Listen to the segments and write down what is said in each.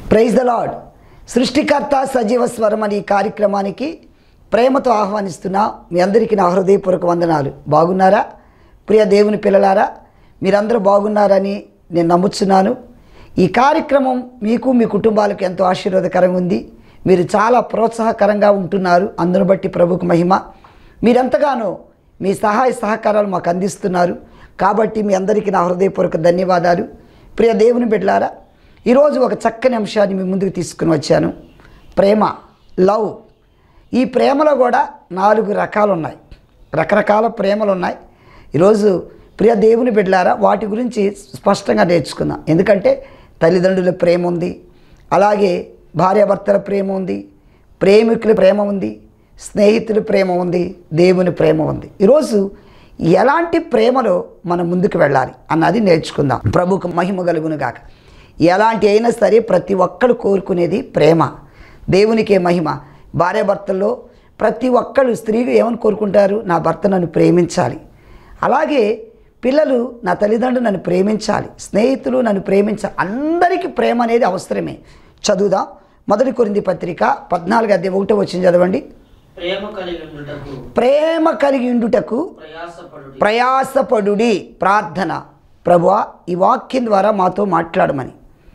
Praise the lord సృష్టికర్త సజీవ స్వరం అనే ఈ కార్యక్రమానికి ప్రేమతో ఆహ్వానిస్తున్నా మీ అందరికీ నా హృదయపూర్వక వందనాలు బాగున్నారా ప్రియ దేవుని పిల్లలారా మీరందరూ బాగున్నారని నేను నమ్ముతున్నాను ఈ కార్యక్రమం మీకు మీ కుటుంబాలకు ఎంతో ఆశీర్వాదకరంగా ఉంది మీరు చాలా ప్రోత్సాహకరంగా ఉంటున్నారు అందును బట్టి ప్రభుకు మహిమ మీరెంతగానో మీ సహాయ సహకారాలు మాకు అందిస్తున్నారు కాబట్టి మీ అందరికీ నా హృదయపూర్వక ధన్యవాదాలు ప్రియ దేవుని బిడ్డలారా ఈరోజు ఒక చక్కని అంశాన్ని మీ ముందుకు తీసుకుని వచ్చాను ప్రేమ లవ్ ఈ ప్రేమలో కూడా నాలుగు రకాలు ఉన్నాయి రకరకాల ప్రేమలు ఉన్నాయి ఈరోజు ప్రియ దేవుని బిడ్డలారా వాటి గురించి స్పష్టంగా నేర్చుకుందాం ఎందుకంటే తల్లిదండ్రుల ప్రేమ ఉంది అలాగే భార్యాభర్తల ప్రేమ ఉంది ప్రేమికుల ప్రేమ ఉంది స్నేహితుల ప్రేమ ఉంది దేవుని ప్రేమ ఉంది ఈరోజు ఎలాంటి ప్రేమలో మనం ముందుకు వెళ్ళాలి అన్నది నేర్చుకుందాం ప్రభుకు మహిమ కలుగును గాక ఎలాంటి అయినా సరే ప్రతి ఒక్కరు కోరుకునేది ప్రేమ దేవునికే మహిమ భార్యాభర్తల్లో ప్రతి ఒక్కరు స్త్రీలు ఏమని కోరుకుంటారు నా భర్త నన్ను ప్రేమించాలి అలాగే పిల్లలు నా తల్లిదండ్రులు నన్ను ప్రేమించాలి స్నేహితులు నన్ను ప్రేమించాలి అందరికీ ప్రేమ అనేది అవసరమే చదువుదాం మొదటి కొరింది పత్రిక పద్నాలుగు అద్దె ఒకటో వచ్చింది చదవండి ప్రేమ కలిగి ఉండుటకు ప్రేమ కలిగి ఉండుటకు ప్రయాసపడు ప్రయాసపడుడి ప్రార్థన ప్రభువా ఈ వాక్యం ద్వారా మాతో మాట్లాడమని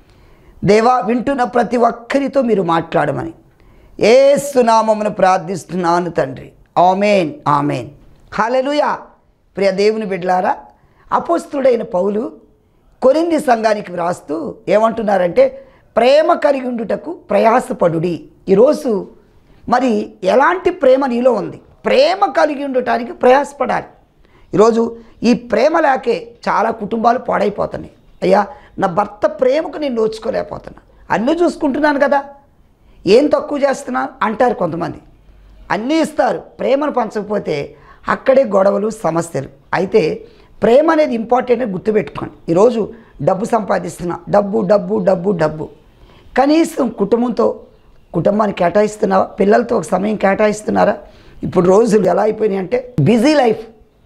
దేవా వింటున్న ప్రతి ఒక్కరితో మీరు మాట్లాడమని ఏసునామమును ప్రార్థిస్తున్నాను తండ్రి ఆమెన్ ఆమెన్ హల్లెలూయా ప్రియ దేవుని బిడ్డలారా అపోస్తుడైన పౌలు కొరింది సంఘానికి వ్రాస్తూ ఏమంటున్నారంటే ప్రేమ కలిగి ఉండుటకు ప్రయాసపడుడి ఈరోజు మరి ఎలాంటి ప్రేమ నీలో ఉంది ప్రేమ కలిగి ఉండటానికి ప్రయాసపడాలి ఈరోజు ఈ ప్రేమ లేకే చాలా కుటుంబాలు పాడైపోతున్నాయి అయ్యా నా భర్త ప్రేమకు నేను నోచుకోలేకపోతున్నా అన్నీ చూసుకుంటున్నాను కదా ఏం తక్కువ చేస్తున్నాను అంటారు కొంతమంది అన్నీ ఇస్తారు ప్రేమను పంచకపోతే అక్కడే గొడవలు సమస్యలు అయితే ప్రేమ అనేది ఇంపార్టెంట్ అని గుర్తుపెట్టుకోండి ఈరోజు డబ్బు సంపాదిస్తున్నా డబ్బు డబ్బు డబ్బు డబ్బు కనీసం కుటుంబంతో కుటుంబాన్ని కేటాయిస్తున్నావా పిల్లలతో ఒక సమయం కేటాయిస్తున్నారా ఇప్పుడు రోజులు ఎలా అయిపోయినాయి అంటే బిజీ లైఫ్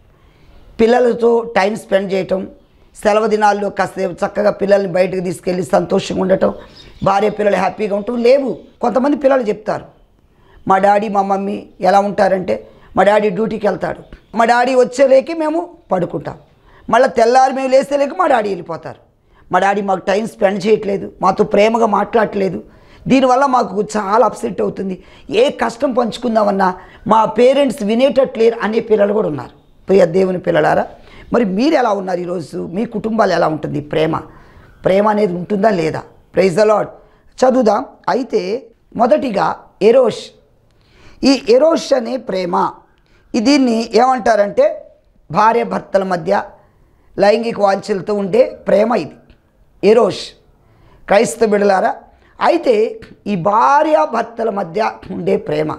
పిల్లలతో టైం స్పెండ్ చేయటం సెలవు దినాల్లో కాసేపు చక్కగా పిల్లల్ని బయటకు తీసుకెళ్ళి సంతోషంగా ఉండటం భార్య పిల్లలు హ్యాపీగా ఉండటం లేవు కొంతమంది పిల్లలు చెప్తారు మా డాడీ మా మమ్మీ ఎలా ఉంటారంటే మా డాడీ డ్యూటీకి వెళ్తాడు మా డాడీ వచ్చేలేకి మేము పడుకుంటాం మళ్ళీ తెల్లారి మేము లేసేలేకి మా డాడీ వెళ్ళిపోతారు మా డాడీ మాకు టైం స్పెండ్ చేయట్లేదు మాతో ప్రేమగా మాట్లాడట్లేదు దీనివల్ల మాకు చాలా అప్సెట్ అవుతుంది ఏ కష్టం పంచుకుందామన్నా మా పేరెంట్స్ వినేటట్లేరు అనే పిల్లలు కూడా ఉన్నారు ప్రియ దేవుని పిల్లలారా మరి మీరు ఎలా ఉన్నారు ఈరోజు మీ కుటుంబాలు ఎలా ఉంటుంది ప్రేమ ప్రేమ అనేది ఉంటుందా లేదా ప్రైజ్ ద లాడ్ చదువుదాం అయితే మొదటిగా ఎరోష్ ఈ ఎరోష్ అనే ప్రేమ ఈ దీన్ని ఏమంటారంటే భార్య భర్తల మధ్య లైంగిక వాంఛలతో ఉండే ప్రేమ ఇది ఎరోష్ క్రైస్తవ బిడలారా అయితే ఈ భార్య భర్తల మధ్య ఉండే ప్రేమ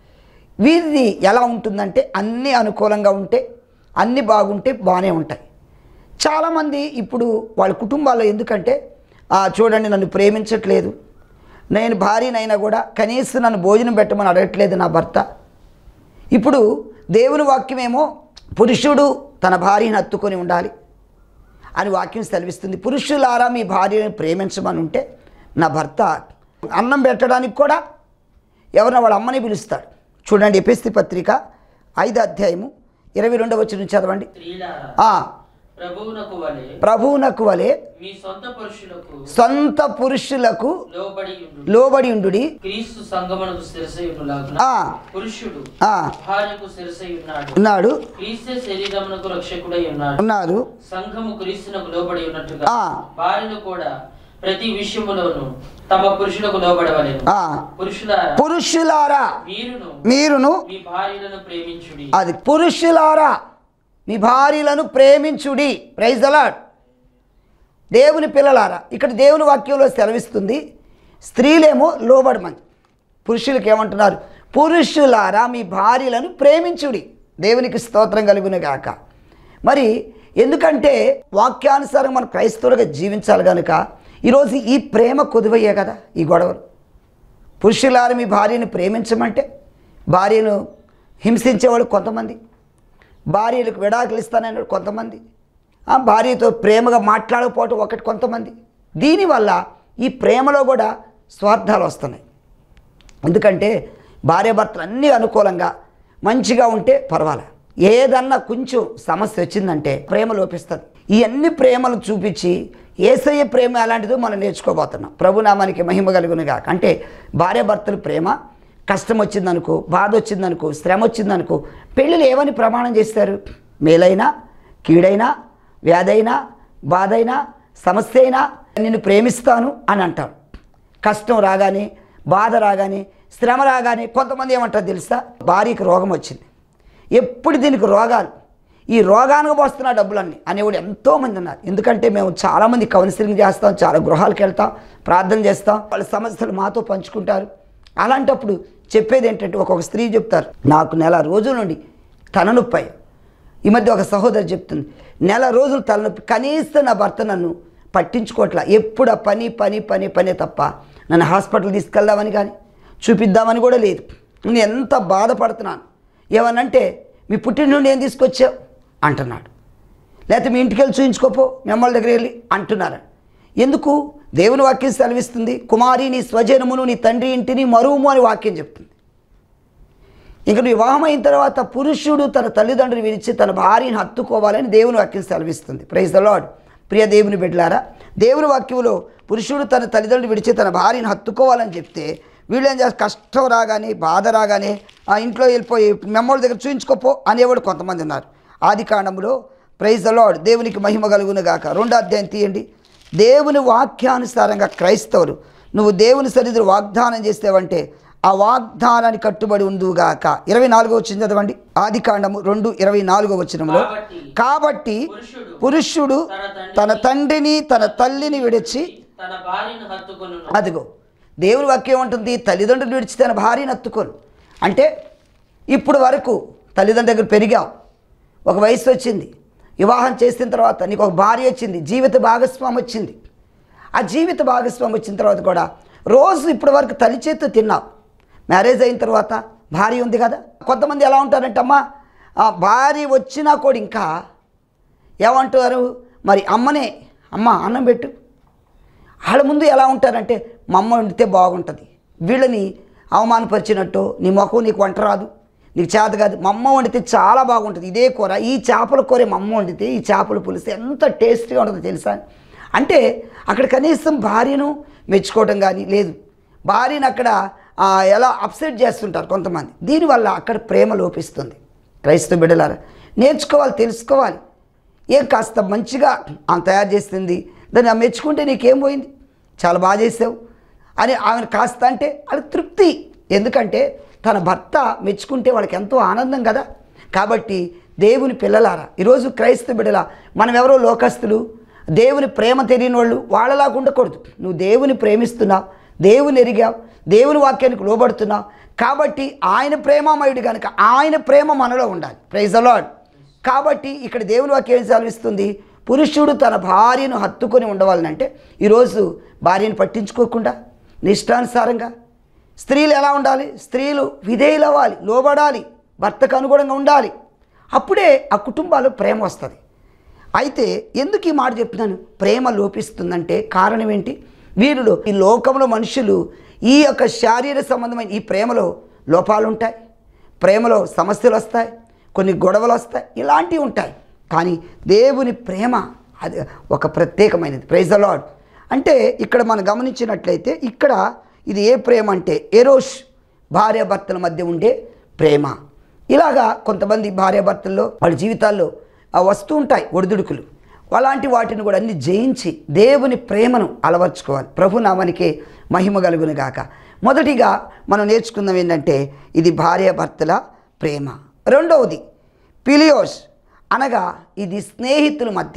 వీరిది ఎలా ఉంటుందంటే అన్నీ అనుకూలంగా ఉంటే అన్నీ బాగుంటే బాగానే ఉంటాయి చాలామంది ఇప్పుడు వాళ్ళ కుటుంబాల్లో ఎందుకంటే "ఆ, చూడండి నన్ను ప్రేమించట్లేదు నేను భార్యనైనా కూడా కనీసం నన్ను భోజనం పెట్టమని అడగట్లేదు నా భర్త ఇప్పుడు దేవుని వాక్యమేమో పురుషుడు తన భార్యను హత్తుకొని ఉండాలి అని వాక్యం సెలవిస్తుంది పురుషులారా మీ భార్యను ప్రేమించమని ఉంటే నా భర్త అన్నం పెట్టడానికి కూడా ఎవరిన వాళ్ళ అమ్మని పిలుస్తాడు చూడండి ఎపిస్తి పత్రిక ఐదు అధ్యాయము ఇరవై రెండవ వచ్చి చదవండి స్త్రీలారా ఆ, ప్రభువునకు వలె ప్రభువునకు వలె మీ సొంత పురుషులకు సొంత పురుషులకు లోబడి ఉండు లోబడి ఉండుడి క్రీస్తు సంగమనకు శిరసై ఉన్నలాగున ఆ, పురుషుడు ఆ, భార్యకు శిరసై ఉన్నాడు ఉన్నాడు క్రీస్తే శరీరమునకు రక్షకుడై ఉన్నాడు ఉన్నారు సంఘము క్రీస్తునకు లోబడి ఉన్నట్టుగా ఆ. భార్యలు కూడా ప్రతి విషయములోను తమ పురుషులకు లోబడవలేను ఆ, పురుషులారా పురుషులారా మీరును మీరును మీ భార్యలను ప్రేమించుడి అది పురుషులారా మీ భార్యలను ప్రేమించుడి ప్రైజ్ అలాడ్ దేవుని పిల్లలారా ఇక్కడ దేవుని వాక్యంలో సెలవిస్తుంది స్త్రీలేమో లోబడమని పురుషులకు ఏమంటున్నారు పురుషులారా మీ భార్యలను ప్రేమించుడి దేవునికి స్తోత్రం కలుగును గాక మరి ఎందుకంటే వాక్యానుసారం మనం క్రైస్తవులుగా జీవించాలి కనుక ఈరోజు ఈ ప్రేమ కొదువయ్యే కదా ఈ గొడవలు పురుషులారు మీ భార్యను ప్రేమించమంటే భార్యను హింసించేవాళ్ళు కొంతమంది భార్యలకు విడాకులు ఇస్తానన్నాడు కొంతమంది ఆ భార్యతో ప్రేమగా మాట్లాడకపోవటం ఒకటి కొంతమంది దీనివల్ల ఈ ప్రేమలో కూడా స్వార్థాలు వస్తున్నాయి ఎందుకంటే భార్యాభర్తలు అన్నీ అనుకూలంగా మంచిగా ఉంటే పర్వాలే ఏదన్నా కొంచెం సమస్య వచ్చిందంటే ప్రేమ లోపిస్తుంది ఈ అన్ని ప్రేమలు చూపించి ఏసయ్య ప్రేమ ఎలాంటిదో మనం నేర్చుకోబోతున్నాం ప్రభునామానికి మహిమ కలుగునుగా అంటే భార్యాభర్తల ప్రేమ కష్టం వచ్చిందనుకో బాధ వచ్చిందనుకో శ్రమ వచ్చిందనుకో పెళ్ళిళ్ళు ఏమని ప్రమాణం చేస్తారు మేలైనా కీడైనా వ్యాధైనా బాధైనా సమస్య అయినా నిన్ను ప్రేమిస్తాను అని అంటారు కష్టం రాగానే బాధ రాగానే శ్రమ రాగానే కొంతమంది ఏమంటారు తెలుసా భార్యకి రోగం వచ్చింది ఎప్పుడు దీనికి రోగాలు ఈ రోగానికి వస్తున్న డబ్బులన్నీ అనేవాడు ఎంతోమంది ఉన్నారు ఎందుకంటే మేము చాలామంది కౌన్సిలింగ్ చేస్తాం చాలా గృహాలకు వెళ్తాం ప్రార్థన చేస్తాం వాళ్ళ సమస్యలు మాతో పంచుకుంటారు అలాంటప్పుడు చెప్పేది ఏంటంటే ఒక్కొక్క స్త్రీ చెప్తారు నాకు నెల రోజుల నుండి తలనొప్పి అయ్యా. ఈ మధ్య ఒక సహోదరి చెప్తుంది నెల రోజులు తలనొప్పి కనీసం నా భర్త నన్ను పట్టించుకోవట్లా ఎప్పుడు ఆ పని పని పని పనే తప్ప నన్ను హాస్పిటల్ తీసుకెళ్దామని కానీ చూపిద్దామని కూడా లేదు నేను ఎంత బాధపడుతున్నాను ఏమనంటే మీ పుట్టిన నుండి ఏం తీసుకొచ్చావు అంటున్నాడు లేకపోతే మీ ఇంటికి వెళ్ళి చూయించుకోపో మీ అమ్మల దగ్గర వెళ్ళి అంటున్నారు ఎందుకు దేవుని వాక్యం సెలవిస్తుంది కుమారి నీ స్వజనమును నీ తండ్రి ఇంటిని మరువుము అని వాక్యం చెప్తుంది ఇంక వివాహం అయిన తర్వాత పురుషుడు తన తల్లిదండ్రులు విడిచి తన భార్యను హత్తుకోవాలని దేవుని వాక్యం సెలవిస్తుంది ప్రైజ్ ద లాడ్ ప్రియ దేవుని బిడ్డలారా దేవుని వాక్యంలో పురుషుడు తన తల్లిదండ్రులు విడిచి తన భార్యను హత్తుకోవాలని చెప్తే వీళ్ళు ఏం చేస్తారు కష్టం రాగానే బాధ రాగానే ఆ ఇంట్లో వెళ్ళిపోయి మెమ్మోళ్ళ దగ్గర చూయించుకోపో అనేవాడు కొంతమంది ఉన్నారు ఆది కాండంలో ప్రైజ్ ద లాడ్ దేవునికి మహిమ కలుగును గాక రెండో అధ్యాయం తీయండి దేవుని వాక్యానుసారంగా క్రైస్తవులు నువ్వు దేవుని సన్నిధిలో వాగ్దానం చేసేవంటే ఆ వాగ్దానాన్ని కట్టుబడి ఉందుగాక ఇరవై నాలుగో వచ్చింది చదవండి ఆది కాండము రెండు ఇరవై నాలుగో వచ్చినంలో కాబట్టి కాబట్టి పురుషుడు పురుషుడు తన తండ్రిని తన తల్లిని విడిచి తన భార్యను హత్తుకొను అదిగో దేవుని వాక్యం ఉంటుంది తల్లిదండ్రులు విడిచి తన భార్యను హత్తుకోను అంటే ఇప్పుడు వరకు తల్లిదండ్రుల దగ్గర పెరిగావు ఒక వయసు వచ్చింది వివాహం చేసిన తర్వాత నీకు ఒక భార్య వచ్చింది జీవిత భాగస్వామి వచ్చింది ఆ జీవిత భాగస్వామి వచ్చిన తర్వాత కూడా రోజు ఇప్పటి వరకు తల్లి చేతితో తిన్నావు మ్యారేజ్ అయిన తర్వాత భార్య ఉంది కదా కొంతమంది ఎలా ఉంటారంటే అమ్మా ఆ భార్య వచ్చినా కూడా ఇంకా ఏమంటారు మరి అమ్మనే అమ్మ అన్నం పెట్టు వాళ్ళ ముందు ఎలా ఉంటారంటే మా అమ్మ వండితే బాగుంటుంది వీళ్ళని అవమానపరిచినట్టు నీ ముఖం నీకు వంట రాదు నీకు చేత కాదు మా అమ్మ వండితే చాలా బాగుంటుంది ఇదే కూర ఈ చేపల కూర మా అమ్మ వండితే ఈ చేపల పులిస్తే ఎంత టేస్టీగా ఉంటుందో తెలుసా అంటే అక్కడ కనీసం భార్యను మెచ్చుకోవటం కానీ లేదు భార్యను అక్కడ ఆ, ఎలా అప్సెట్ చేస్తుంటారు కొంతమంది దీనివల్ల అక్కడ ప్రేమ లోపిస్తుంది క్రైస్తవ బిడ్డలారా నేర్చుకోవాలి తెలుసుకోవాలి ఏం కాస్త మంచిగా ఆమె తయారు చేస్తుంది దాన్ని ఆమె మెచ్చుకుంటే నీకేం పోయింది చాలా బాగా చేసావు అని ఆమెను కాస్త అంటే అది తృప్తి ఎందుకంటే తన భర్త మెచ్చుకుంటే వాళ్ళకి ఎంతో ఆనందం కదా కాబట్టి దేవుని పిల్లలారా ఈరోజు క్రైస్తవ బిడ్డల మనం ఎవరో లోకస్తులు దేవుని ప్రేమ తెలియని వాళ్ళు వాళ్ళలాగా ఉండకూడదు నువ్వు దేవుని ప్రేమిస్తున్నావు దేవుని ఎరిగావు దేవుని వాక్యానికి లోబడుతున్నావు కాబట్టి ఆయన ప్రేమమయుడు కనుక ఆయన ప్రేమ మనలో ఉండాలి ప్రైజ్ అలాడ్ కాబట్టి ఇక్కడ దేవుని వాక్యం ఏం సెలవిస్తుంది పురుషుడు తన భార్యను హత్తుకొని ఉండవాలనంటే ఈరోజు భార్యను పట్టించుకోకుండా నిష్టానుసారంగా స్త్రీలు ఎలా ఉండాలి స్త్రీలు విధేయులు అవ్వాలి లోబడాలి భర్తకు అనుగుణంగా ఉండాలి అప్పుడే ఆ కుటుంబాల్లో ప్రేమ వస్తుంది అయితే ఎందుకు ఈ మాట చెప్తున్నాను ప్రేమ లోపిస్తుందంటే కారణం ఏంటి వీరులు ఈ లోకంలో మనుషులు ఈ యొక్క శారీర సంబంధమైన ఈ ప్రేమలో లోపాలు ఉంటాయి ప్రేమలో సమస్యలు వస్తాయి కొన్ని గొడవలు వస్తాయి ఇలాంటివి ఉంటాయి కానీ దేవుని ప్రేమ అది ఒక ప్రత్యేకమైనది ప్రైజ్ ద లాడ్ అంటే ఇక్కడ మనం గమనించినట్లయితే ఇక్కడ ఇది ఏ ప్రేమ అంటే ఎరోష్ భార్యాభర్తల మధ్య ఉండే ప్రేమ ఇలాగా కొంతమంది భార్యాభర్తల్లో వాళ్ళ జీవితాల్లో ఆ వస్తూ ఉంటాయి ఒడిదుడుకులు అలాంటి వాటిని కూడా అన్ని జయించి దేవుని ప్రేమను అలవర్చుకోవాలి ప్రభు నామానికే మహిమ కలుగును గాక మొదటిగా మనం నేర్చుకుందాం ఏంటంటే ఇది భార్యాభర్తల ప్రేమ రెండవది పిలియోస్ అనగా ఇది స్నేహితుల మధ్య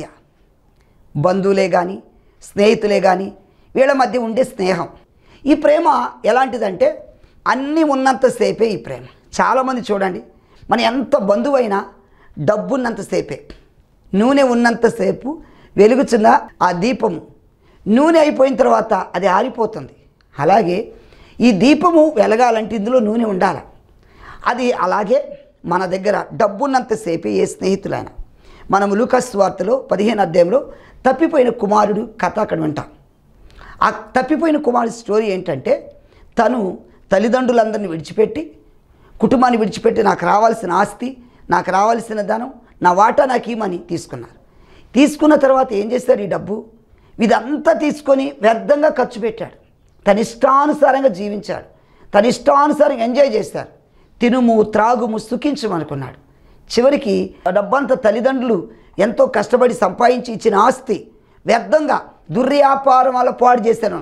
బంధువులే కానీ స్నేహితులే కానీ వీళ్ళ మధ్య ఉండే స్నేహం ఈ ప్రేమ ఎలాంటిదంటే అన్నీ ఉన్నంతసేపే ఈ ప్రేమ చాలామంది చూడండి మన ఎంత బంధువైనా డబ్బున్నంతసేపే నూనె ఉన్నంతసేపు వెలుగుచున్న ఆ దీపము నూనె అయిపోయిన తర్వాత అది ఆరిపోతుంది అలాగే ఈ దీపము వెలగాలంటే ఇందులో నూనె ఉండాలి అది అలాగే మన దగ్గర డబ్బున్నంతసేపే ఏ స్నేహితులైనా మనము లూకస్ వార్తలో పదిహేను అధ్యాయంలో తప్పిపోయిన కుమారుడు కథ అక్కడ వింటాం ఆ తప్పిపోయిన కుమారుడి స్టోరీ ఏంటంటే తను తల్లిదండ్రులందరినీ విడిచిపెట్టి కుటుంబాన్ని విడిచిపెట్టి నాకు రావాల్సిన ఆస్తి నాకు రావాల్సిన ధనం నా వాటా నాకు ఇమ్మని తీసుకున్నారు తీసుకున్న తర్వాత ఏం చేశారు ఈ డబ్బు ఇదంతా తీసుకొని వ్యర్థంగా ఖర్చు పెట్టాడు తన ఇష్టానుసారంగా జీవించాడు తన ఇష్టానుసారంగా ఎంజాయ్ చేశారు తినుము త్రాగుము సుఖించమనుకున్నాడు చివరికి ఆ డబ్బంతా తల్లిదండ్రులు ఎంతో కష్టపడి సంపాదించి ఇచ్చిన ఆస్తి వ్యర్థంగా దుర్వ్యాపారం వల్ల పాడు చేశాను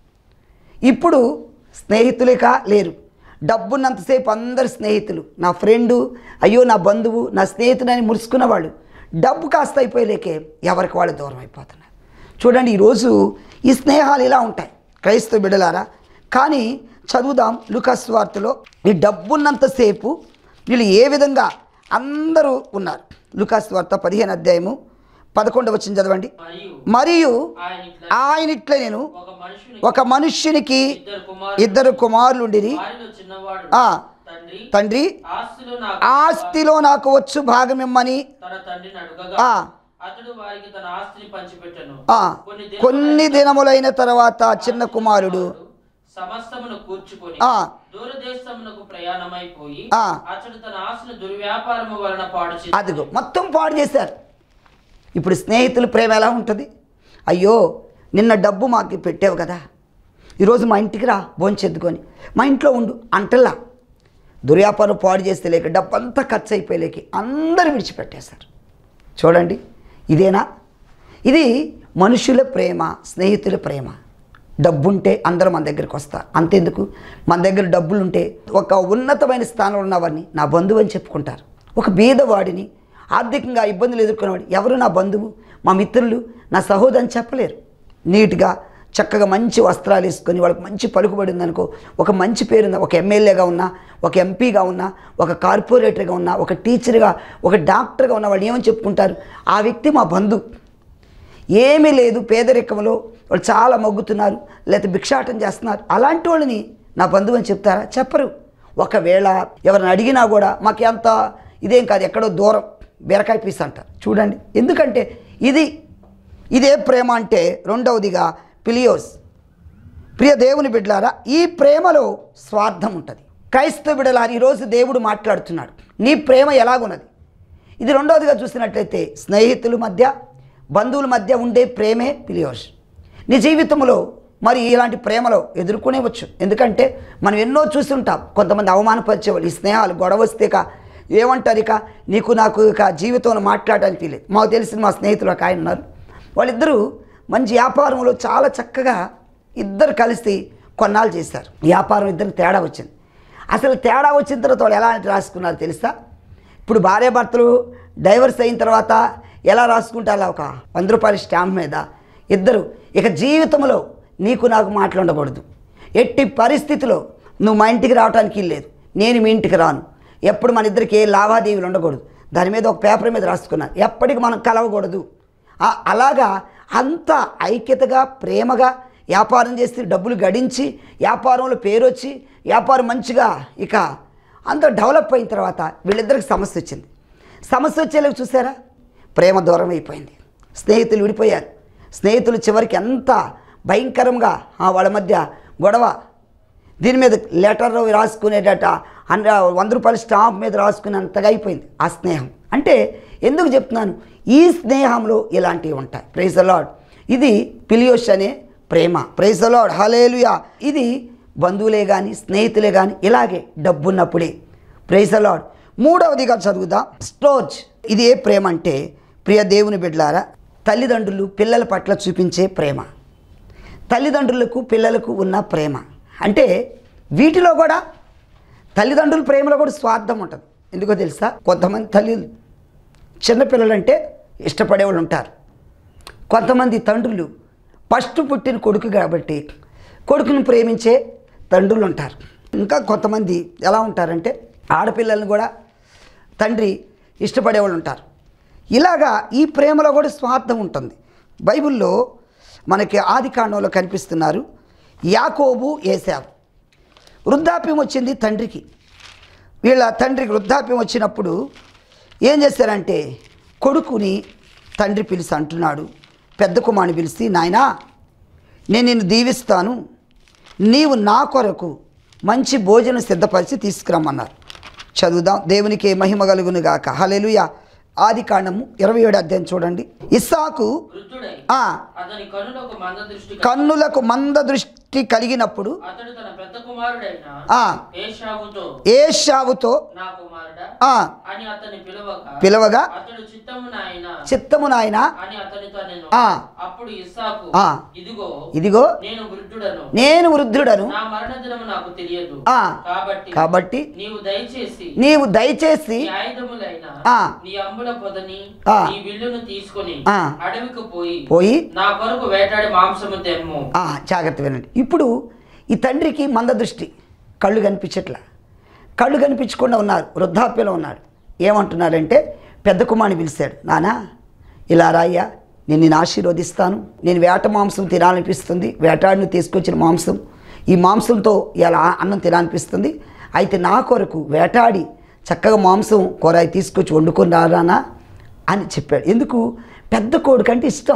ఇప్పుడు స్నేహితులేక లేరు డబ్బున్నంతసేపు అందరు స్నేహితులు నా ఫ్రెండు అయ్యో నా బంధువు నా స్నేహితుడని మురుసుకున్న వాళ్ళు డబ్బు కాస్త అయిపోయలేకే ఎవరికి వాళ్ళు దూరం అయిపోతున్నారు చూడండి ఈరోజు ఈ స్నేహాలు ఇలా ఉంటాయి క్రైస్తవ బిడలారా కానీ చదువుదాం లుకాస్ వార్తలో ఈ డబ్బున్నంతసేపు వీళ్ళు ఏ విధంగా అందరూ ఉన్నారు లుకాస్ వార్త పదిహేను అధ్యాయము పదకొండు వచ్చింది చదవండి మరియు మరియు ఆయన ఇట్లా ఆయన ఇట్లా నేను ఒక మనుషుని ఒక మనుష్యునికి ఇద్దరు కుమారులు ఇద్దరు కుమారులుండిరి వారిలో చిన్నవాడు ఆ. తండ్రి తండ్రి ఆస్తిలో నాకు ఆస్తిలో నాకు వచ్చు భాగమిమ్మని తన తండ్రిని అడుగగా ఆ. అతడు వారికి తన ఆస్తిని పంచిపెట్టను ఆ, కొన్ని దినములైన తర్వాత చిన్న కుమారుడు సమస్తమును కూర్చుకొని ఆ. దూరదేశమునకు ప్రయాణమైపోయి ఆ. అతడు తన ఆస్తిని దుర్వ్యాపారము వలన పాడు చేసి అదిగో మొత్తం పాడు చేశారు ఇప్పుడు స్నేహితుల ప్రేమ ఎలా ఉంటుంది అయ్యో నిన్న డబ్బు మాకు పెట్టావు కదా ఈరోజు మా ఇంటికి రా భోంచెద్దుకొని మా ఇంట్లో ఉండు అంటల్లా దుర్వ్యాపారం పాడు చేస్తే లేక డబ్బు అంతా ఖర్చు అయిపోయలేక అందరూ విడిచిపెట్టేశారు చూడండి ఇదేనా ఇది మనుషుల ప్రేమ స్నేహితుల ప్రేమ డబ్బుంటే అందరూ మన దగ్గరికి వస్తారు అంతెందుకు మన దగ్గర డబ్బులుంటే ఒక ఉన్నతమైన స్థానంలో ఉన్నవాడిని నా బంధువు అని చెప్పుకుంటారు ఒక బీదవాడిని ఆర్థికంగా ఇబ్బందులు ఎదుర్కొనేవాడు ఎవరు నా బంధువు మా మిత్రులు నా సహోదరు అని చెప్పలేరు నీట్గా చక్కగా మంచి వస్త్రాలు వేసుకొని వాళ్ళకి మంచి పలుకుబడి ఉందనుకో ఒక మంచి పేరు ఉంది ఒక ఎమ్మెల్యేగా ఉన్నా ఒక ఎంపీగా ఉన్నా ఒక కార్పొరేటర్గా ఉన్నా ఒక టీచర్గా ఒక డాక్టర్గా ఉన్న వాళ్ళు ఏమని చెప్పుకుంటారు ఆ వ్యక్తి మా బంధువు ఏమీ లేదు పేదరికంలో వాళ్ళు చాలా మొగ్గుతున్నారు లేకపోతే భిక్షాటం చేస్తున్నారు అలాంటి వాళ్ళని నా బంధువు అని చెప్తారా చెప్పరు ఒకవేళ ఎవరిని అడిగినా కూడా మాకు ఎంత ఇదేం కాదు ఎక్కడో దూరం బీరకాయ పీస్ అంటారు చూడండి ఎందుకంటే ఇది ఇదే ప్రేమ అంటే రెండవదిగా పిలియోస్ ప్రియ దేవుని బిడ్డలారా ఈ ప్రేమలో స్వార్థం ఉంటుంది క్రైస్తవ బిడ్డలారా ఈరోజు దేవుడు మాట్లాడుతున్నాడు నీ ప్రేమ ఎలాగున్నది ఇది రెండవదిగా చూసినట్లయితే స్నేహితుల మధ్య బంధువుల మధ్య ఉండే ప్రేమే పిలియోష్ నీ జీవితంలో మరి ఇలాంటి ప్రేమలో ఎదుర్కొనేవచ్చు ఎందుకంటే మనం ఎన్నో చూస్తుంటాం కొంతమంది అవమానపరిచేవాళ్ళు ఈ స్నేహాలు గొడవ వస్తే ఇక ఏమంటారు ఇక నీకు నాకు ఇక జీవితంలో మాట్లాడడానికి తెలియదు మాకు తెలిసిన మా స్నేహితులు ఒక ఆయన ఉన్నారు వాళ్ళిద్దరూ మంచి వ్యాపారంలో చాలా చక్కగా ఇద్దరు కలిసి కొన్నాళ్ళు చేశారు వ్యాపారం ఇద్దరికి తేడా వచ్చింది అసలు తేడా వచ్చిన తర్వాత వాళ్ళు ఎలా రాసుకున్నారు తెలుసా ఇప్పుడు భార్యాభర్తలు డైవర్స్ అయిన తర్వాత ఎలా రాసుకుంటారు ఒక వంద రూపాయల స్టాంప్ మీద ఇద్దరు ఇక జీవితంలో నీకు నాకు మాట్లాడకూడదు ఎట్టి పరిస్థితిలో నువ్వు మా ఇంటికి రావడానికి లేదు నేను మీ ఇంటికి రాను ఎప్పుడు మన ఇద్దరికి ఏ లావాదేవీలు ఉండకూడదు దాని మీద ఒక పేపర్ మీద రాసుకున్నారు ఎప్పటికి మనం కలవకూడదు ఆ- అలాగా అంత ఐక్యతగా ప్రేమగా వ్యాపారం చేసి డబ్బులు గడించి వ్యాపారంలో పేరు వచ్చి వ్యాపారం మంచిగా ఇక అంత డెవలప్ అయిన తర్వాత వీళ్ళిద్దరికి సమస్య వచ్చింది సమస్య వచ్చేలాగా చూసారా ప్రేమ దూరం అయిపోయింది స్నేహితులు విడిపోయారు స్నేహితులు చివరికి ఎంత భయంకరంగా ఆ వాళ్ళ మధ్య గొడవ దీని మీద లెటర్ రాసుకునేటట హండ్రె వంద రూపాయల స్టాంప్ మీద రాసుకునేంతగా అయిపోయింది ఆ స్నేహం అంటే ఎందుకు చెప్తున్నాను ఈ స్నేహంలో ఇలాంటివి ఉంటాయి ప్రైజ్ అలాడ్ ఇది పిలియోష్ అనే ప్రేమ ప్రైజ్ అలాడ్ హలేలుయా ఇది బంధువులే కానీ స్నేహితులే కానీ ఇలాగే డబ్బున్నప్పుడే ప్రైజ్ అలాడ్ మూడవదిగా చదువుదాం స్టోర్జ్ ఇది ఏ ప్రేమ అంటే ప్రియ దేవుని బిడ్డలారా తల్లిదండ్రులు పిల్లల పట్ల చూపించే ప్రేమ తల్లిదండ్రులకు పిల్లలకు ఉన్న ప్రేమ అంటే వీటిలో కూడా తల్లిదండ్రుల ప్రేమలో కూడా స్వార్థం ఉంటుంది ఎందుకో తెలుసా కొంతమంది తల్లి చిన్నపిల్లలంటే ఇష్టపడేవాళ్ళు ఉంటారు కొంతమంది తండ్రులు ఫస్ట్ పుట్టిన కొడుకు కాబట్టి కొడుకుని ప్రేమించే తండ్రులు ఉంటారు ఇంకా కొంతమంది ఎలా ఉంటారంటే ఆడపిల్లల్ని కూడా తండ్రి ఇష్టపడేవాళ్ళు ఉంటారు ఇలాగా ఈ ప్రేమలో కూడా స్వార్థం ఉంటుంది బైబిల్లో మనకి ఆది కాండంలో కనిపిస్తున్నారు యాకోబు ఏసావు వృద్ధాప్యం వచ్చింది తండ్రికి వీళ్ళ తండ్రికి వృద్ధాప్యం వచ్చినప్పుడు ఏం చేశారంటే కొడుకుని తండ్రి పిలిచి అంటున్నాడు పెద్ద కుమారుని పిలిచి నాయనా నేను నిన్ను దీవిస్తాను నీవు నా కొరకు మంచి భోజనం సిద్ధపరిచి తీసుకురమ్మన్నారు చదువుదాం దేవునికి మహిమ కలుగును గాక హలెలుయ ఆది కాండము ఇరవై ఏడు అధ్యాయం చూడండి ఇస్సాకు వృద్ధుడై ఆ అతని కనులకు మంద దృష్టి కన్నులకు మంద దృష్టి కలిగినప్పుడు అతడు తన పెద్ద కుమారుడైన ఆ ఏషావుతో ఏషావుతో నా కుమారుడా ఆ అని అతని పిలవక పిలవగా అతడు చిత్తము నాయన చిత్తము నాయన అని అతనితో నేను ఆ. అప్పుడు ఇస్సాకు ఆ. ఇదిగో ఇదిగో నేను వృద్ధుడను నేను వృద్ధుడను నా మరణ దినము నాకు తెలియదు ఆ. కాబట్టి కాబట్టి నీవు దయచేసి నీవు దయచేసి నీ ఆయుధములైన ఆ. నీ అంబుల పొదని ఆ. నీ విల్లును తీసుకొని ఆ. అడవికి పోయి పోయి నా కొరకు వేటాడి మాంసము తెమ్ము ఆ, జాగ్రత్త వినండి ఇప్పుడు ఈ తండ్రికి మందదృష్టి కళ్ళు కనిపించట్లా కళ్ళు కనిపించకుండా ఉన్నారు వృద్ధాప్యలో ఉన్నాడు ఏమంటున్నాడంటే పెద్ద కుమారుని పిలిచాడు నానా ఇలా రాయ్యా నేను నేను ఆశీర్వదిస్తాను నేను వేట మాంసం తినాలనిపిస్తుంది వేటాడిని తీసుకొచ్చిన మాంసం ఈ మాంసంతో ఇలా అన్నం తినాలనిపిస్తుంది అయితే నా కొరకు వేటాడి చక్కగా మాంసం కూర తీసుకొచ్చి వండుకొని రారానా అని చెప్పాడు ఎందుకు పెద్ద కొడుకు అంటే ఇష్టం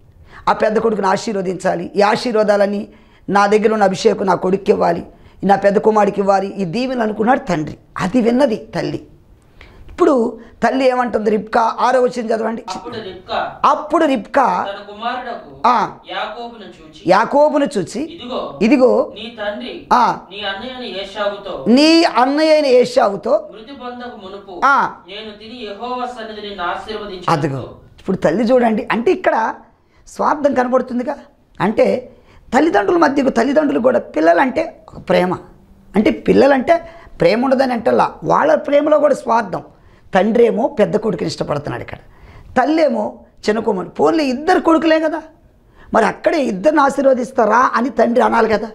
ఆ పెద్ద కొడుకుని ఆశీర్వదించాలి ఈ ఆశీర్వాదాలని నా దగ్గర ఉన్న అభిషేకం నా కొడుక్కి ఇవ్వాలి నా పెద్ద కుమారుడికి ఇవ్వాలి ఈ దీవెనలు అనుకున్నాడు తండ్రి అది విన్నది తల్లి ఇప్పుడు తల్లి ఏమంటుంది రిప్కా ఆరో వచ్చింది చదవండి అప్పుడు రిబ్కా అప్పుడు రిప్కా తన కుమారుడకు ఆ. యాకోబును చూచి యాకోబును చూచి ఇదిగో ఇదిగో నీ తండ్రి ఆ. నీ అన్నయ్యని ఏషావుతో నీ అన్నయ్య అయిన ఏషావుతో మృతి పొందకు మునుపు ఆ. నేను తిని యెహోవా సన్నిధి నిన్ను అదిగో ఆశీర్వదించు ఇప్పుడు తల్లి చూడండి అంటే ఇక్కడ స్వార్థం కనబడుతుందిగా అంటే తల్లిదండ్రుల మధ్యకు తల్లిదండ్రులు కూడా పిల్లలంటే ఒక ప్రేమ అంటే పిల్లలంటే ప్రేమ ఉండదని అంటల్లా వాళ్ళ ప్రేమలో కూడా స్వార్థం తండ్రి ఏమో పెద్ద కొడుకుని ఇష్టపడుతున్నాడు ఇక్కడ తల్లి ఏమో చిన్న కుమారు పోన్లే ఇద్దరు కొడుకులే కదా మరి అక్కడే ఇద్దరిని ఆశీర్వదిస్తారా అని తండ్రి అనాలి కదా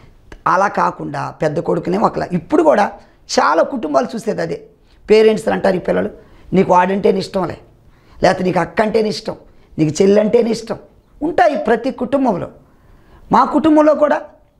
అలా కాకుండా పెద్ద కొడుకునే ఒకలా ఇప్పుడు కూడా చాలా కుటుంబాలు చూసేది అదే పేరెంట్స్ అంటారు ఈ పిల్లలు నీకు వాడంటేనే ఇష్టంలే లేకపోతే నీకు అక్క అంటేనే ఇష్టం నీకు చెల్లి అంటేనే ఇష్టం ఉంటాయి ప్రతి కుటుంబంలో మా కుటుంబంలో కూడా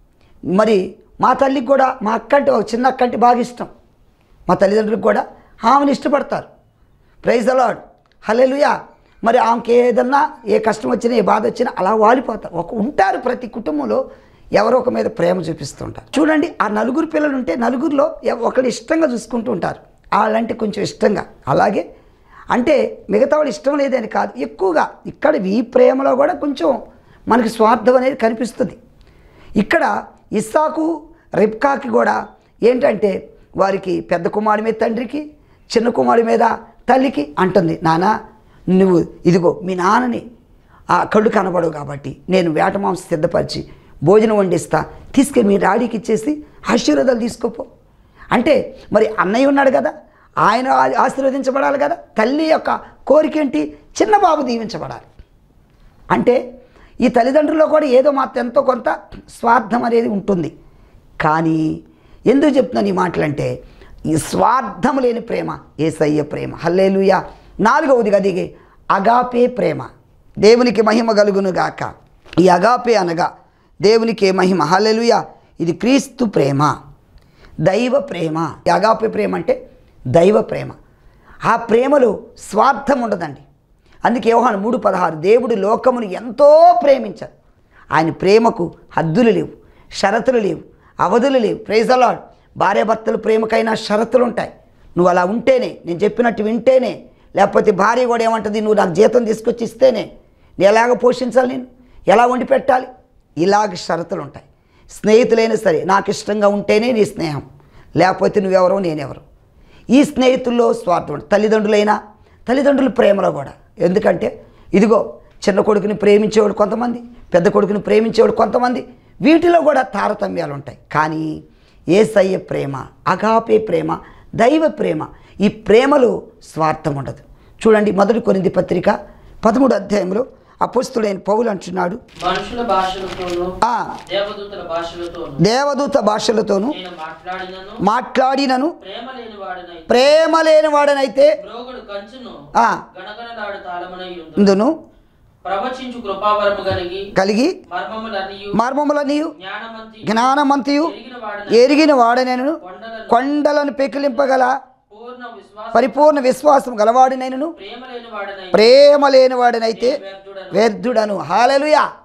మరి మా తల్లికి కూడా మా అక్క అంటే ఒక చిన్న అక్క అంటే బాగా ఇష్టం మా తల్లిదండ్రులకు కూడా ఆమెను ఇష్టపడతారు ప్రైజ్ అలాడ్ హలెలుయా మరి ఆమెకి ఏదన్నా ఏ కష్టం వచ్చినా ఏ బాధ వచ్చినా అలా వాలిపోతారు ఒక ఉంటారు ప్రతి కుటుంబంలో ఎవరో ఒక మీద ప్రేమ చూపిస్తుంటారు చూడండి ఆ నలుగురు పిల్లలు ఉంటే నలుగురిలో ఎవ- ఒకళ్ళు ఇష్టంగా చూసుకుంటూ ఉంటారు వాళ్ళంటే కొంచెం ఇష్టంగా అలాగే అంటే మిగతా వాళ్ళు ఇష్టం లేదని కాదు ఎక్కువగా ఇక్కడ ఈ ప్రేమలో కూడా కొంచెం మనకి స్వార్థం అనేది కనిపిస్తుంది ఇక్కడ ఇస్సాకు రిబ్కాకి కూడా ఏంటంటే వారికి పెద్ద కుమారుడి మీద తండ్రికి చిన్న కుమారుడి మీద తల్లికి అంటుంది నాన్న నువ్వు ఇదిగో మీ నాన్నని ఆ కళ్ళు కనబడవు కాబట్టి నేను వేట మాంసం సిద్ధపరిచి భోజనం వండిస్తా తీసుకెళ్ళి మీ డాడీకి ఇచ్చేసి ఆశీర్వాదాలు తీసుకోపో అంటే మరి అన్నయ్య ఉన్నాడు కదా ఆయన ఆ- ఆశీర్వదించబడాలి కదా తల్లి యొక్క కోరిక ఏంటి చిన్న బాబు దీవించబడాలి అంటే ఈ తల్లిదండ్రుల్లో కూడా ఏదో మాత్రం ఎంతో కొంత స్వార్థం అనేది ఉంటుంది కానీ ఎందుకు చెప్తున్నాను ఈ మాటలంటే ఈ స్వార్థం లేని ప్రేమ ఏసయ్య ప్రేమ హల్లేలుయ నాలుగవది గదిగే అగాపే ప్రేమ దేవునికి మహిమ కలుగును గాక ఈ అగాపే అనగా దేవునికి మహిమ హల్లెలూయ ఇది క్రీస్తు ప్రేమ దైవ ప్రేమ ఈ అగాపే ప్రేమ అంటే దైవ ప్రేమ ఆ ప్రేమలో స్వార్థం ఉండదండి అందుకే యోహాను మూడు పదహారు దేవుడు లోకమును ఎంతో ప్రేమించాడు ఆయన ప్రేమకు హద్దులు లేవు షరతులు లేవు అవధులు లేవు ప్రేజలాడ్ భార్యాభర్తల ప్రేమకైనా షరతులు ఉంటాయి నువ్వు అలా ఉంటేనే నేను చెప్పినట్టు వింటేనే లేకపోతే భార్య కూడా ఏమంటుంది నువ్వు నాకు జీతం తీసుకొచ్చి ఇస్తేనే నేను ఎలాగ పోషించాలి నేను ఎలా వండి పెట్టాలి ఇలాగ షరతులు ఉంటాయి స్నేహితులైనా సరే నాకు ఇష్టంగా ఉంటేనే నీ స్నేహం లేకపోతే నువ్వెవరో నేనెవరు ఈ స్నేహితుల్లో స్వార్థం ఉంటుంది. తల్లిదండ్రులైనా తల్లిదండ్రుల ప్రేమలో కూడా ఎందుకంటే ఇదిగో చిన్న కొడుకుని ప్రేమించేవాడు కొంతమంది పెద్ద కొడుకుని ప్రేమించేవాడు కొంతమంది వీటిలో కూడా తారతమ్యాలు ఉంటాయి కానీ ఏసయ్య ప్రేమ అగాపే ప్రేమ దైవ ప్రేమ ఈ ప్రేమలో స్వార్థం ఉండదు చూడండి మొదటి కొరింది పత్రిక పదమూడు అధ్యాయంలో అపుస్తుడైన పౌలు అంటున్నాడు మనుషుల భాషలతోనూ ఆ దేవదూతల భాషలతోనూ దేవదూత భాషలతోనూ నేను మాట్లాడినను మాట్లాడినను ప్రేమ లేని వాడనైతే ప్రేమ లేని వాడనైతే మ్రోగుడు కంచును ఆ గణగణలాడు తాళమనై ఉండు ఇందును ప్రవచించు కృపావరము కలిగి కలిగి మర్మములన్నీయు మర్మములనియు జ్ఞానమంతి జ్ఞానమంతియు ఎరిగిన వాడన ఎరిగిన వాడనైనను కొండలను కొండలను పెకిలింపగల పూర్ణ విశ్వాస పరిపూర్ణ విశ్వాసం గలవాడినైనను ప్రేమ లేని వాడనై ప్రేమ లేని వాడనైతే వ్యర్థుడను వ్యర్థుడను హాలెలుయా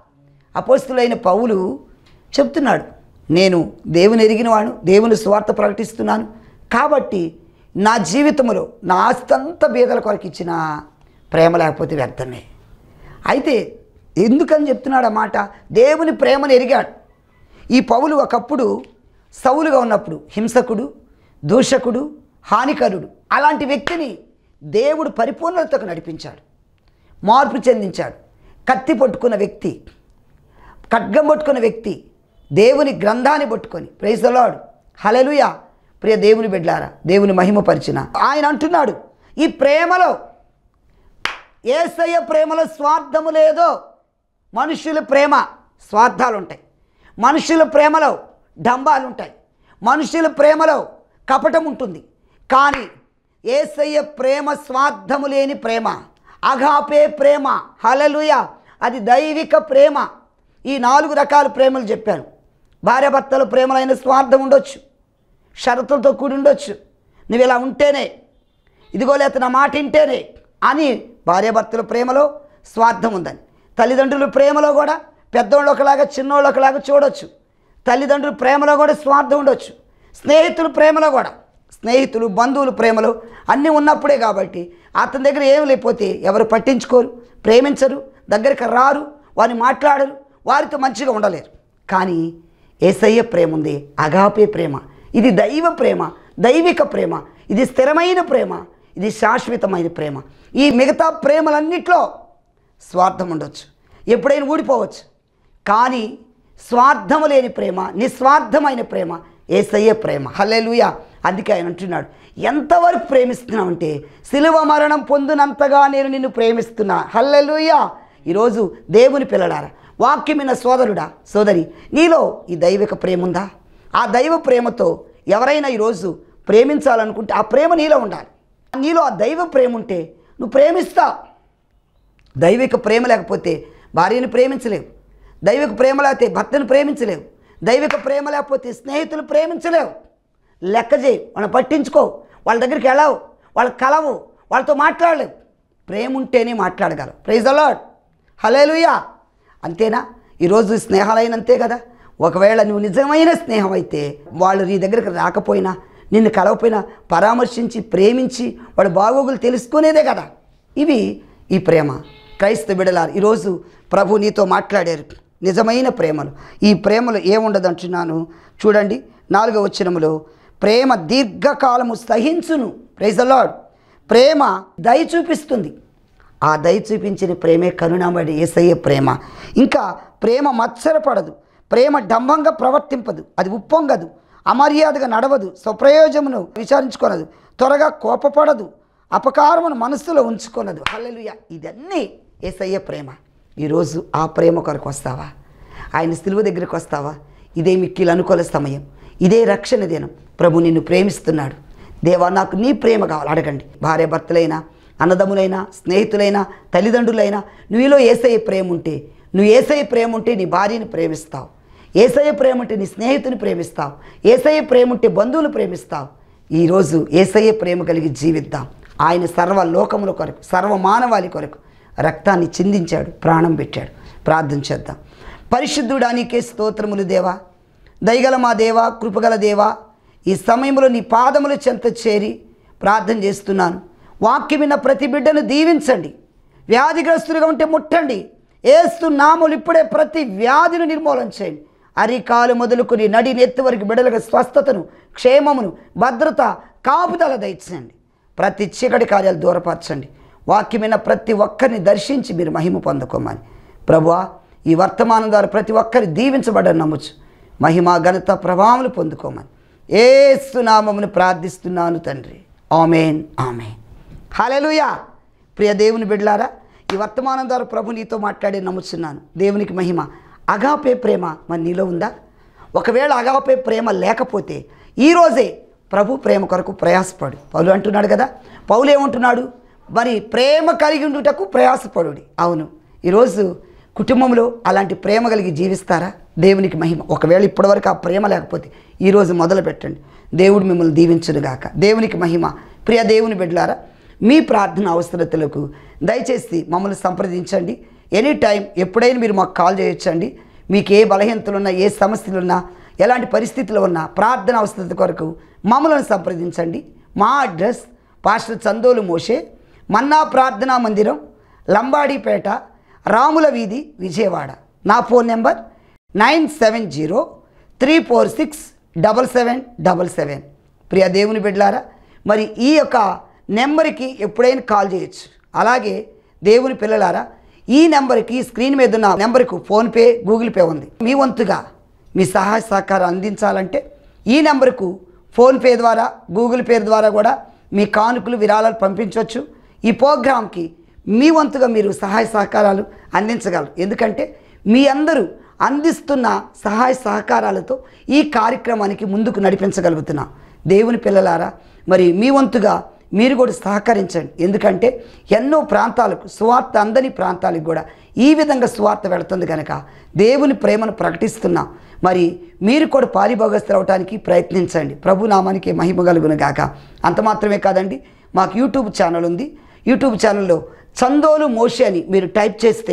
అపోస్తులైన పౌలు చెప్తున్నాడు నేను దేవుని ఎరిగినవాడు దేవుని స్వార్థ ప్రకటిస్తున్నాను కాబట్టి నా జీవితంలో నా ఆస్తి అంతా బీదల కొరకు ఇచ్చిన ప్రేమ లేకపోతే వ్యర్థమే అయితే ఎందుకని చెప్తున్నాడు ఆ మాట దేవుని ప్రేమను ఎరిగాడు ఈ పౌలు ఒకప్పుడు సౌలుగా ఉన్నప్పుడు హింసకుడు దూషకుడు హానికరుడు అలాంటి వ్యక్తిని దేవుడు పరిపూర్ణతకు నడిపించాడు మార్పు చెందించాడు కత్తి పట్టుకున్న వ్యక్తి ఖడ్గం పట్టుకున్న వ్యక్తి దేవుని గ్రంథాన్ని పట్టుకొని ప్రైజలాడు హలలుయ ప్రియ దేవుని బిడ్లారా దేవుని మహిమపరిచిన ఆయన అంటున్నాడు ఈ ప్రేమలో ఏసయ్య ప్రేమలో స్వార్థము లేదో మనుషుల ప్రేమ స్వార్థాలు ఉంటాయి మనుషుల ప్రేమలో డంబాలు ఉంటాయి మనుషుల ప్రేమలో కపటం ఉంటుంది కానీ ఏసయ్య ప్రేమ స్వార్థము లేని ప్రేమ అఘాపే ప్రేమ హలలుయ అది దైవిక ప్రేమ ఈ నాలుగు రకాల ప్రేమలు చెప్పాను భార్యాభర్తల ప్రేమలైన స్వార్థం ఉండొచ్చు షరతులతో కూడి ఉండొచ్చు నువ్వు ఇలా ఉంటేనే ఇదిగో లేత నా మాట వింటేనే అని భార్యాభర్తల ప్రేమలో స్వార్థం ఉందని తల్లిదండ్రుల ప్రేమలో కూడా పెద్దోళ్ళు ఒకలాగా చిన్నోళ్ళు ఒకలాగా చూడొచ్చు తల్లిదండ్రుల ప్రేమలో కూడా స్వార్థం ఉండొచ్చు స్నేహితుల ప్రేమలో కూడా స్నేహితులు బంధువుల ప్రేమలో అన్నీ ఉన్నప్పుడే కాబట్టి అతని దగ్గర ఏమి లేకపోతే ఎవరు పట్టించుకోరు ప్రేమించరు దగ్గరికి రారు వారిని మాట్లాడరు వారితో మంచిగా ఉండలేరు కానీ ఏసయ్య ప్రేమ ఉంది అగాపే ప్రేమ ఇది దైవ ప్రేమ దైవిక ప్రేమ ఇది స్థిరమైన ప్రేమ ఇది శాశ్వతమైన ప్రేమ ఈ మిగతా ప్రేమలన్నిట్లో స్వార్థం ఉండొచ్చు ఎప్పుడైనా ఊడిపోవచ్చు కానీ స్వార్థము లేని ప్రేమ నిస్వార్థమైన ప్రేమ ఏసయ్య ప్రేమ హల్లెలూయ అందుకే ఆయన అంటున్నాడు ఎంతవరకు ప్రేమిస్తున్నావంటే సిలువ మరణం పొందినంతగా నేను నిన్ను ప్రేమిస్తున్నా హల్లెలూయ ఈరోజు దేవుని పిల్లడారా వాక్యమైన సోదరుడా సోదరి నీలో ఈ దైవిక ప్రేమ ఉందా ఆ దైవ ప్రేమతో ఎవరైనా ఈరోజు ప్రేమించాలనుకుంటే ఆ ప్రేమ నీలో ఉండాలి నీలో ఆ దైవ ప్రేమ ఉంటే నువ్వు ప్రేమిస్తావు దైవిక ప్రేమ లేకపోతే భార్యను ప్రేమించలేవు దైవిక ప్రేమ లేకపోతే భర్తను ప్రేమించలేవు దైవిక ప్రేమ లేకపోతే స్నేహితులు ప్రేమించలేవు లెక్క చేయి వాళ్ళని పట్టించుకో వాళ్ళ దగ్గరికి వెళ్ళావు వాళ్ళకి కలవు వాళ్ళతో మాట్లాడలేవు ప్రేమ ఉంటేనే మాట్లాడగలవు ప్రైజ్ అలాడ్ హలేలుయా అంతేనా ఈరోజు స్నేహాలైనంతే కదా ఒకవేళ నువ్వు నిజమైన స్నేహం అయితే వాళ్ళు నీ దగ్గరికి రాకపోయినా నిన్ను కలవపోయినా పరామర్శించి ప్రేమించి వాడు బాగోగులు తెలుసుకునేదే కదా ఇవి ఈ ప్రేమ క్రైస్త బిడలారు ఈరోజు ప్రభు నీతో మాట్లాడారు నిజమైన ప్రేమలు ఈ ప్రేమలు ఏముండదు అంటున్నాను చూడండి నాలుగవ వచనములో ప్రేమ దీర్ఘకాలము సహించును ప్రైజ్ లార్డ్ ప్రేమ దయ చూపిస్తుంది ఆ దయ చూపించిన ప్రేమే కరుణామడి ఏసయ్య ప్రేమ ఇంకా ప్రేమ మత్సరపడదు ప్రేమ డంబంగా ప్రవర్తింపదు అది ఉప్పొంగదు అమర్యాదగా నడవదు స్వప్రయోజమును విచారించుకొనదు త్వరగా కోపపడదు అపకారమును మనస్సులో ఉంచుకొనదు హల్లెలూయా ఇదన్నీ ఏసయ్య ప్రేమ ఈరోజు ఆ ప్రేమ కొరకు వస్తావా ఆయన సిలువ దగ్గరికి వస్తావా ఇదే మిక్కిలు అనుకూల సమయం ఇదే రక్షణ దినం ప్రభు నిన్ను ప్రేమిస్తున్నాడు దేవా నాకు నీ ప్రేమ కావాలి అడగండి భార్య భర్తలైనా అన్నదమ్ములైనా స్నేహితులైనా తల్లిదండ్రులైనా నువ్వులో ఏసయ్య ప్రేమ ఉంటే నువ్వు ఏసయ్య ప్రేమ ఉంటే నీ భార్యని ప్రేమిస్తావు ఏసయ్య ప్రేమ ఉంటే నీ స్నేహితుని ప్రేమిస్తావు ఏసయ్య ప్రేమ ఉంటే బంధువులు ప్రేమిస్తావు ఈరోజు ఏసయ్య ప్రేమ కలిగి జీవిద్దాం ఆయన సర్వ లోకముల కొరకు సర్వ మానవాళి కొరకు రక్తాన్ని చిందించాడు ప్రాణం పెట్టాడు ప్రార్థన చేద్దాం పరిశుద్ధుడా నీకే స్తోత్రములు దేవా దయగల మా దేవా కృపగల దేవా ఈ సమయంలో నీ పాదముల చెంత చేరి ప్రార్థన చేస్తున్నాను వాక్యం విన్న ప్రతి బిడ్డను దీవించండి వ్యాధిగ్రస్తులుగా ఉంటే ముట్టండి ఏస్తు నాములు ఇప్పుడే ప్రతి వ్యాధిని నిర్మూలన చేయండి అరికాలు మొదలుకొని నడి నెత్తి వరకు బిడలకు స్వస్థతను క్షేమమును భద్రత కాపుదల దయచేయండి ప్రతి చీకటి కార్యాలు దూరపరచండి వాక్యమైన ప్రతి ఒక్కరిని దర్శించి మీరు మహిమ పొందుకోమని ప్రభువా ఈ వర్తమానం ద్వారా ప్రతి ఒక్కరి దీవించబడ్డని నమ్మచ్చు మహిమ ఘనత ప్రభావములు పొందుకోమని ఏసునామమును ప్రార్థిస్తున్నాను తండ్రి ఆమెన్ ఆమెన్ హల్లెలూయా ప్రియ దేవుని బిడ్డలారా ఈ వర్తమానం ద్వారా ప్రభు నీతో మాట్లాడి నమ్ముతున్నాను దేవునికి మహిమ అగాపే ప్రేమ మరి నీలో ఉందా ఒకవేళ అగాపే ప్రేమ లేకపోతే ఈరోజే ప్రభు ప్రేమ కొరకు ప్రయాసపడు పౌలు అంటున్నాడు కదా పౌలు ఏమంటున్నాడు మరి ప్రేమ కలిగి ఉండుటకు ప్రయాసపడుడి అవును ఈరోజు కుటుంబంలో అలాంటి ప్రేమ కలిగి జీవిస్తారా దేవునికి మహిమ ఒకవేళ ఇప్పటివరకు ఆ ప్రేమ లేకపోతే ఈరోజు మొదలు పెట్టండి దేవుడు మిమ్మల్ని దీవించునుగాక దేవునికి మహిమ ప్రియ దేవుని బిడ్డలారా మీ ప్రార్థన అవసరతలకు దయచేసి మమ్మల్ని సంప్రదించండి ఎనీ టైం ఎప్పుడైనా మీరు మాకు కాల్ చేయొచ్చండి మీకు ఏ బలహీనతలున్నా ఏ సమస్యలున్నా ఎలాంటి పరిస్థితులు ఉన్నా ప్రార్థన అవసరత కొరకు మమ్మల్ని సంప్రదించండి మా address pastor Chandolu Moshe Manna ప్రార్థనా మందిరం లంబాడీపేట రాముల వీధి విజయవాడ నా phone number nine seven zero three four six double seven double seven ప్రియ దేవుని బిడ్డలారా మరి ఈ యొక్క నెంబర్కి ఎప్పుడైనా కాల్ చేయొచ్చు అలాగే దేవుని పిల్లలారా ఈ నెంబర్కి స్క్రీన్ మీద ఉన్న నెంబర్కు ఫోన్పే గూగుల్ పే ఉంది మీ వంతుగా మీ సహాయ సహకారం అందించాలంటే ఈ నెంబర్కు ఫోన్పే ద్వారా గూగుల్ పే ద్వారా కూడా మీ కానుకలు విరాళాలు పంపించవచ్చు ఈ ప్రోగ్రాంకి మీ వంతుగా మీరు సహాయ సహకారాలు అందించగలరు ఎందుకంటే మీ అందరూ అందిస్తున్న సహాయ సహకారాలతో ఈ కార్యక్రమానికి ముందుకు నడిపించగలుగుతున్నాం దేవుని పిల్లలారా మరి మీ వంతుగా మీరు కూడా సహకరించండి ఎందుకంటే ఎన్నో ప్రాంతాలకు సువార్త అందని ప్రాంతాలకు కూడా ఈ విధంగా సువార్త వెళుతుంది కనుక దేవుని ప్రేమను ప్రకటిస్తున్నాం మరి మీరు కూడా పారిభోగస్తులు అవడానికి ప్రయత్నించండి ప్రభు నామానికి మహిమ కలుగును గాక అంత మాత్రమే కాదండి మాకు యూట్యూబ్ ఛానల్ ఉంది యూట్యూబ్ ఛానల్లో చందోలు మోషి అని మీరు టైప్ చేస్తే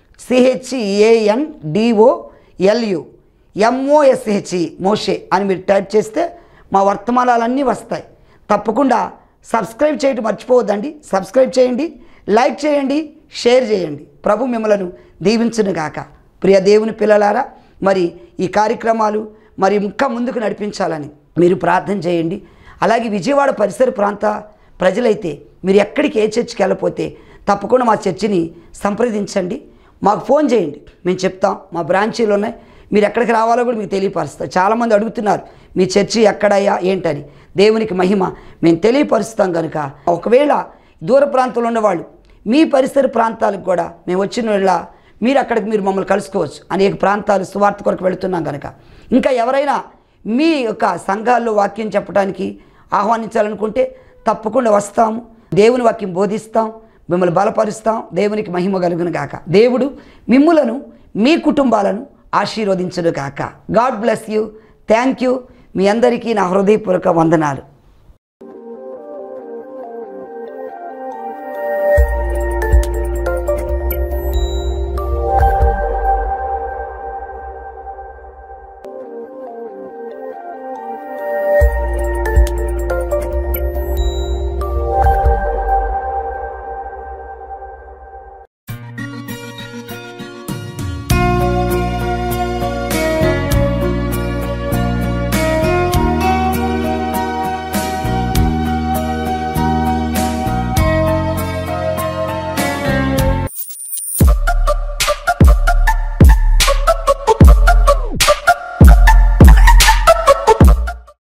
సిహెచ్ఏఎన్ డిఓ ఎల్యు ఎంఓఎస్హెచ్ఈ మోషే అని మీరు టైప్ చేస్తే మా వర్తమానాలన్నీ వస్తాయి తప్పకుండా సబ్స్క్రైబ్ చేయడం మర్చిపోవద్దండి సబ్స్క్రైబ్ చేయండి లైక్ చేయండి షేర్ చేయండి ప్రభు మిమ్మలను దీవించును గాక ప్రియ దేవుని పిల్లలారా మరి ఈ కార్యక్రమాలు మరి ఇంకా ముందుకు నడిపించాలని మీరు ప్రార్థన చేయండి అలాగే విజయవాడ పరిసర ప్రాంత ప్రజలైతే మీరు ఎక్కడికి ఏ చర్చికి వెళ్ళకపోతే తప్పకుండా మా చర్చిని సంప్రదించండి మాకు ఫోన్ చేయండి మేము చెప్తాం మా బ్రాంచీలు ఉన్నాయి మీరు ఎక్కడికి రావాలో కూడా మీకు తెలియపరుస్తాం చాలామంది అడుగుతున్నారు మీ చర్చి ఎక్కడయ్యా ఏంటని దేవునికి మహిమ మేము తెలియపరుస్తాం కనుక ఒకవేళ దూర ప్రాంతంలో ఉన్నవాళ్ళు మీ పరిసర ప్రాంతాలకు కూడా మేము వచ్చిన వేళ మీరు అక్కడికి మీరు మమ్మల్ని కలుసుకోవచ్చు అనేక ప్రాంతాలు సువార్త కొరకు వెళుతున్నాం కనుక ఇంకా ఎవరైనా మీ యొక్క సంఘాల్లో వాక్యం చెప్పడానికి ఆహ్వానించాలనుకుంటే తప్పకుండా వస్తాము దేవుని వాక్యం బోధిస్తాం మిమ్మల్ని బలపరుస్తాం దేవునికి మహిమ కలుగును గాక దేవుడు మిమ్ములను మీ కుటుంబాలను ఆశీర్వదించును గాక God bless you thank you మీ అందరికీ నా హృదయపూర్వక వందనాలు